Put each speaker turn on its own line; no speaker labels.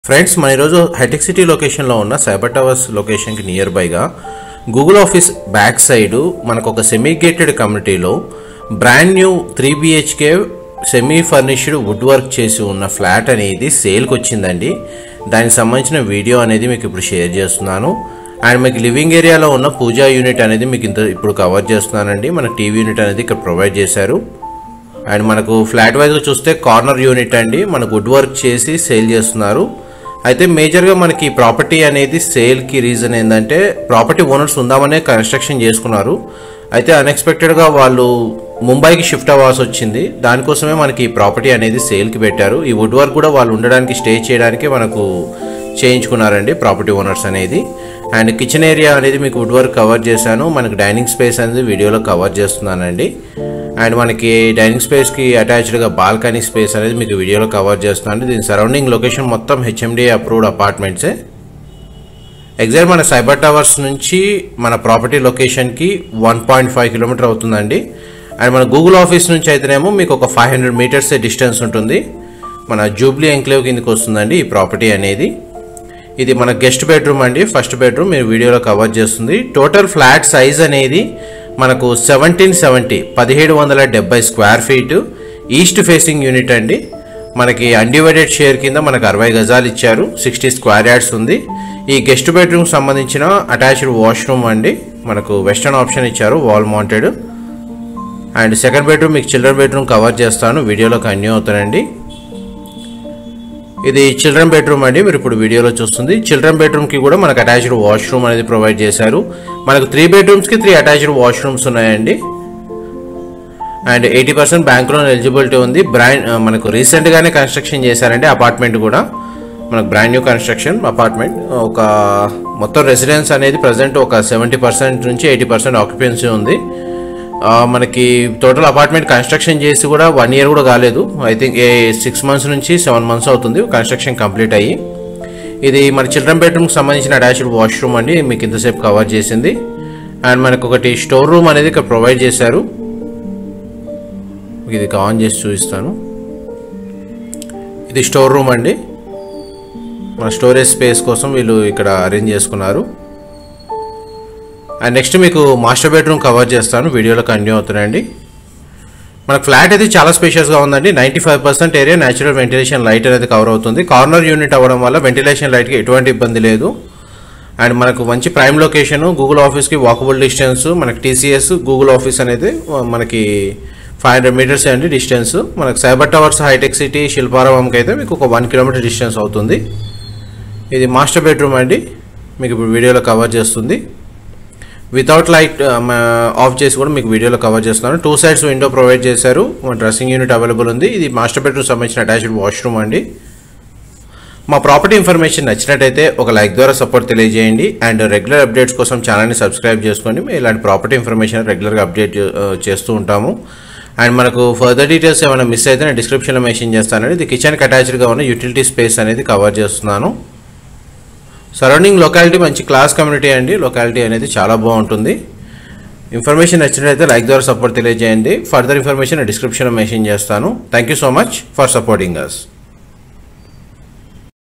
friends మన ఈరోజు hitech City లొకేషన్లో ఉన్న సైబర్ టవర్స్ లొకేషన్కి నియర్ బైగా గూగుల్ ఆఫీస్ బ్యాక్ సైడ్ మనకు ఒక సెమీ గేటెడ్ కమ్యూనిటీలో brand new three BHK semi furnished wood work చేసి ఉన్న ఫ్లాట్ అనేది సేల్కి వచ్చిందండి దానికి సంబంధించిన వీడియో అనేది మీకు ఇప్పుడు షేర్ చేస్తున్నాను అండ్ మీకు లివింగ్ ఏరియాలో ఉన్న పూజా యూనిట్ అనేది మీకు ఇంత ఇప్పుడు కవర్ చేస్తున్నానండి మన టీవీ యూనిట్ అనేది ఇక్కడ ప్రొవైడ్ చేశారు అండ్ మనకు ఫ్లాట్ వైజ్గా చూస్తే కార్నర్ యూనిట్ అండి మనకు వుడ్ వర్క్ చేసి సేల్ చేస్తున్నారు అయితే మేజర్గా మనకి ఈ ప్రాపర్టీ అనేది సేల్కి రీజన్ ఏంటంటే ప్రాపర్టీ ఓనర్స్ ఉందామనే కన్స్ట్రక్షన్ చేసుకున్నారు అయితే అన్ఎక్స్పెక్టెడ్గా వాళ్ళు ముంబైకి షిఫ్ట్ అవ్వాల్సి వచ్చింది దానికోసమే మనకి ఈ ప్రాపర్టీ అనేది సేల్కి పెట్టారు ఈ వుడ్ వర్క్ కూడా వాళ్ళు ఉండడానికి స్టే చేయడానికి మనకు చేయించుకున్నారండి ప్రాపర్టీ ఓనర్స్ అనేది అండ్ కిచెన్ ఏరియా అనేది మీకు వుడ్ వర్క్ కవర్ చేశాను మనకి డైనింగ్ స్పేస్ అనేది వీడియోలో కవర్ చేస్తున్నానండి అండ్ మనకి డైనింగ్ స్పేస్కి అటాచ్డ్గా బాల్కనీ స్పేస్ అనేది మీకు వీడియోలో కవర్ చేస్తున్నాను దీని సరౌండింగ్ లొకేషన్ మొత్తం హెచ్ఎండి అప్రూవ్డ్ అపార్ట్మెంట్సే ఎగ్జాక్ట్ మన సైబర్ టవర్స్ నుంచి మన ప్రాపర్టీ లొకేషన్కి వన్ పాయింట్ ఫైవ్ కిలోమీటర్ అవుతుందండి అండ్ మన గూగుల్ ఆఫీస్ నుంచి అయితేనేమో మీకు ఒక ఫైవ్ హండ్రెడ్ మీటర్స్ డిస్టెన్స్ ఉంటుంది మన జూబ్లీ ఎంక్లేవ్ కిందకి వస్తుందండి ఈ ప్రాపర్టీ అనేది ఇది మన గెస్ట్ బెడ్రూమ్ అండి ఫస్ట్ బెడ్రూమ్ మీరు వీడియోలో కవర్ చేస్తుంది టోటల్ ఫ్లాట్ సైజ్ అనేది మనకు సెవెంటీన్ సెవెంటీ పదిహేడు వందల డెబ్బై square feet east facing unit అండి మనకి అన్డివైడెడ్ షేర్ కింద మనకు అరవై గజాలు ఇచ్చారు సిక్స్టీ స్క్వేర్ యార్డ్స్ ఉంది ఈ గెస్ట్ బెడ్రూమ్ సంబంధించిన అటాచ్డ్ వాష్రూమ్ అండి మనకు వెస్టర్న్ ఆప్షన్ ఇచ్చారు wall mounted and second bedroom మీకు చిల్డ్రన్ బెడ్రూమ్ కవర్ చేస్తాను వీడియోలో కన్యూ అవుతానండి ఇది చిల్డ్రన్ బెడ్రూమ్ అండి మీరు ఇప్పుడు వీడియోలో చూస్తుంది చిల్డ్రన్ బెడ్రూమ్కి కూడా మనకు అటాచ్డ్ వాష్రూమ్ అనేది ప్రొవైడ్ చేశారు మనకు త్రీ బెడ్రూమ్స్కి త్రీ అటాచ్డ్ వాష్రూమ్స్ ఉన్నాయండి and eighty percent bank loan eligibility ఉంది బ్రాండ్ మనకు రీసెంట్గానే కన్స్ట్రక్షన్ చేశారండి అపార్ట్మెంట్ కూడా మనకు బ్రాండ్ న్యూ కన్స్ట్రక్షన్ అపార్ట్మెంట్ ఒక మొత్తం రెసిడెన్స్ అనేది ప్రజెంట్ ఒక సెవెంటీ పర్సెంట్ నుంచి ఎయిటీ పర్సెంట్ ఆక్యుపెన్సీ ఉంది ఆ, మనకి టోటల్ అపార్ట్మెంట్ కన్స్ట్రక్షన్ చేసి కూడా వన్ ఇయర్ కూడా కాలేదు I think a six months నుంచి సెవెన్ మంత్స్ అవుతుంది కన్స్ట్రక్షన్ కంప్లీట్ అయ్యి ఇది మన చిల్డ్రన్ బెడ్రూమ్కి సంబంధించిన అటాచ్డ్ వాష్రూమ్ అండి మీకు ఇంతసేపు కవర్ చేసింది అండ్ మనకు ఒకటి స్టోర్ రూమ్ అనేది ఇక్కడ ప్రొవైడ్ చేశారు ఇది ఆన్ చేసి చూపిస్తాను ఇది స్టోర్ రూమ్ అండి మన స్టోరేజ్ స్పేస్ కోసం వీళ్ళు ఇక్కడ అరేంజ్ చేసుకున్నారు అండ్ నెక్స్ట్ మీకు మాస్టర్ బెడ్రూమ్ కవర్ చేస్తాను వీడియోలో కంటిన్యూ అవుతున్నాయండి మన ఫ్లాట్ అయితే చాలా స్పేషియస్గా ఉందండి ninety five percent area natural ventilation light అనేది కవర్ అవుతుంది కార్నర్ యూనిట్ అవ్వడం వల్ల వెంటిలేషన్ లైట్కి ఎటువంటి ఇబ్బంది లేదు అండ్ మనకు మంచి ప్రైమ్ లొకేషన్ గూగుల్ ఆఫీస్కి వాకబుల్ డిస్టెన్స్ మనకి టీసీఎస్ గూగుల్ ఆఫీస్ అనేది మనకి ఫైవ్ హండ్రెడ్ మీటర్స్ అండి డిస్టెన్స్ మనకు సైబర్ టవర్స్ హైటెక్ సిటీ శిల్పారామంకి అయితే మీకు ఒక వన్ కిలోమీటర్ డిస్టెన్స్ అవుతుంది ఇది మాస్టర్ బెడ్రూమ్ అండి మీకు ఇప్పుడు వీడియోలో కవర్ చేస్తుంది వితౌట్ లైట్ ఆఫ్ చేసి కూడా మీకు వీడియోలో కవర్ చేస్తున్నాను టూ సైడ్స్ విండో ప్రొవైడ్ చేశారు డ్రెస్సింగ్ యూనిట్ అవైలబుల్ ఉంది ఇది మాస్టర్ బెడ్రూమ్ సంబంధించిన అటాచ్డ్ వాష్రూమ్ అండి మా ప్రాపర్టీ ఇన్ఫర్మేషన్ నచ్చినట్టయితే ఒక లైక్ ద్వారా సపోర్ట్ తెలియజేయండి అండ్ రెగ్యులర్ అప్డేట్స్ కోసం ఛానల్ని సబ్స్క్రైబ్ చేసుకోండి మేము ఇలాంటి ప్రాపర్టీ ఇన్ఫర్మేషన్ రెగ్యులర్గా అప్డేట్ చే- ఆ, చేస్తూ ఉంటాము అండ్ మనకు ఫర్దర్ డీటెయిల్స్ ఏమైనా మిస్ అయితే నేను డిస్క్రిప్షన్లో మెన్షన్ చేస్తానండి ఇది కిచెన్కి అటాచ్డ్గా ఉన్న యూటిలిటీ స్పేస్ అనేది కవర్ చేస్తున్నాను సరౌండింగ్ లొకాలిటీ మంచి క్లాస్ కమ్యూనిటీ అండి లొకాలిటీ అనేది చాలా బాగుంటుంది ఇన్ఫర్మేషన్ నచ్చినట్లయితే లైక్ ద్వారా సపోర్ట్ తెలియజేయండి ఫర్దర్ ఇన్ఫర్మేషన్ డిస్క్రిప్షన్లో మెన్షన్ చేస్తాను thank you so much for supporting us